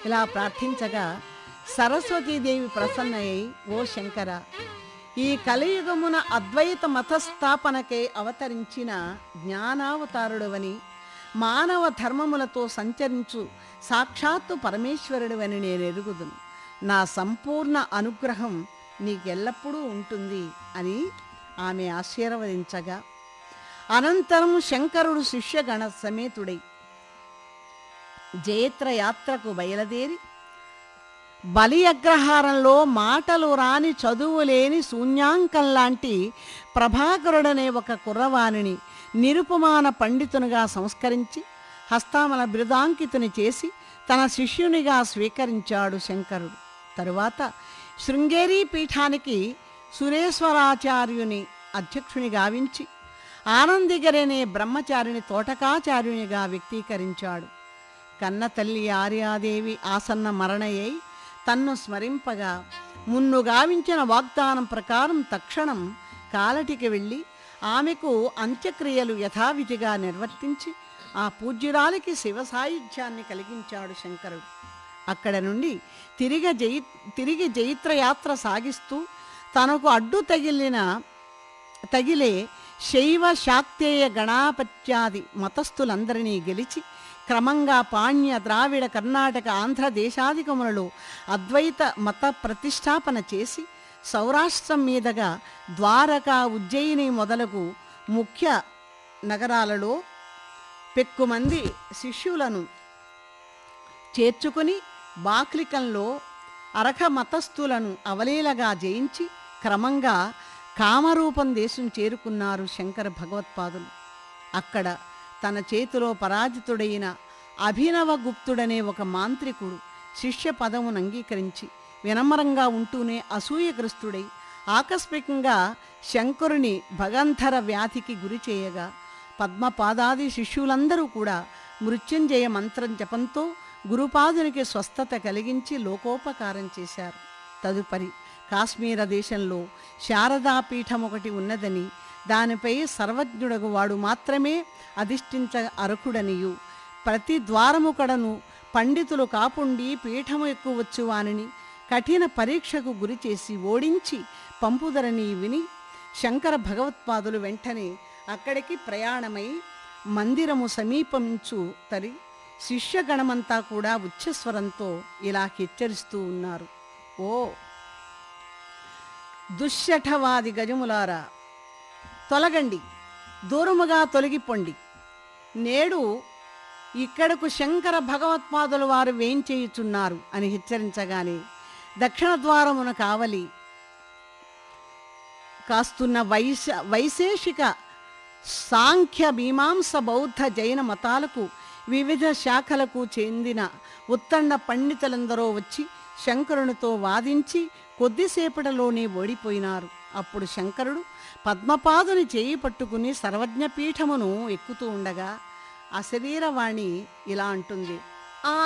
ఇలా ప్రార్థించగా సరస్వతీదేవి ప్రసన్నయ్యి ఓ శంకర ఈ కలియుగమున అద్వైత మత స్థాపనకై అవతరించిన జ్ఞానావతారుడవని మానవ ధర్మములతో సంచరించు సాక్షాత్తు పరమేశ్వరుడవని నేను ఎరుగుదును నా సంపూర్ణ అనుగ్రహం నీకెల్లప్పుడూ ఉంటుంది అని ఆమె ఆశీర్వదించగా అనంతరం శంకరుడు శిష్యగణ సమేతుడై జయత్ర యాత్రకు బయలుదేరి బలి అగ్రహారంలో మాటలు రాని చదువు లేని శూన్యాంకం లాంటి ప్రభాకరుడనే ఒక కుర్రవాణిని నిరుపమాన పండితునిగా సంస్కరించి హస్తామల బిరుదాంకితుని చేసి తన శిష్యునిగా స్వీకరించాడు శంకరుడు తరువాత శృంగేరి పీఠానికి సురేశ్వరాచార్యుని అధ్యక్షుని గావించి ఆనందిగరనే బ్రహ్మచారిని తోటకాచార్యునిగా వ్యక్తీకరించాడు కన్న తల్లి ఆర్యాదేవి ఆసన్న మరణయై తన్ను స్మరింపగా మున్ను గావించిన వాగ్దానం ప్రకారం తక్షణం కాలటికి వెళ్ళి ఆమెకు అంత్యక్రియలు యథావిధిగా నిర్వర్తించి ఆ పూజ్యురాలికి శివ సాయుధ్యాన్ని కలిగించాడు శంకరుడు అక్కడ నుండి తిరిగి జయి తిరిగి జైత్రయాత్ర సాగిస్తూ తనకు అడ్డు తగిలిన తగిలే శైవ శాక్తేయ గణాపత్యాది మతస్థులందరినీ గెలిచి క్రమంగా పాణ్య ద్రావిడ కర్ణాటక ఆంధ్ర దేశాధికములలో అద్వైత మత ప్రతిష్టాపన చేసి సౌరాష్ట్రం మీదుగా ద్వారకా ఉజ్జయిని మొదలగు ముఖ్య నగరాలలో పెక్కుమంది శిష్యులను చేర్చుకుని బాక్లికంలో అరఖ మతస్థులను అవలీలగా జయించి క్రమంగా కామరూపం దేశం చేరుకున్నారు శంకర భగవత్పాదులు అక్కడ తన చేతిలో పరాజితుడైన అభినవ గుప్తుడనే ఒక మాంత్రికుడు శిష్య పదమును అంగీకరించి వినమ్రంగా ఉంటూనే అసూయగ్రస్తుడై ఆకస్మికంగా శంకరుని భగంధర వ్యాధికి గురి చేయగా పద్మపాదాది శిష్యులందరూ కూడా మృత్యుంజయ మంత్రం జపంతో గురుపాదునికి స్వస్థత కలిగించి లోకోపకారం చేశారు తదుపరి కాశ్మీర దేశంలో శారదా పీఠం ఒకటి ఉన్నదని దానిపై సర్వజ్ఞుడగు వాడు మాత్రమే అధిష్ఠించ అర్హుడనియు ప్రతి ద్వారము కడను పండితులు కాపుండి పీఠము ఎక్కువచ్చు వానిని కఠిన పరీక్షకు గురి చేసి ఓడించి పంపుదరని విని శంకర భగవత్పాదులు వెంటనే అక్కడికి ప్రయాణమై మందిరము సమీపించు తరి శిష్యగణమంతా కూడా ఉచ్చస్వరంతో ఇలా హెచ్చరిస్తూ ఉన్నారు ఓ దుశ్శఠవాది గజములారా తొలగండి దూరముగా తొలగిపోండి నేడు ఇక్కడకు శంకర భగవత్పాదుల వారు వేంచేయుచున్నారు అని హెచ్చరించగానే దక్షిణ ద్వారమున కావలి కాస్తున్న వైశ వైశేషిక సాంఖ్య మీమాంస బౌద్ధ జైన మతాలకు వివిధ శాఖలకు చెందిన ఉత్తండ పండితులందరూ వచ్చి శంకరునితో వాదించి కొద్దిసేపటిలోనే ఓడిపోయినారు అప్పుడు శంకరుడు పద్మపాదుని చేయి పట్టుకుని సర్వజ్ఞపీఠమును ఎక్కుతూ ఉండగా అశరీరవాణి ఇలా అంటుంది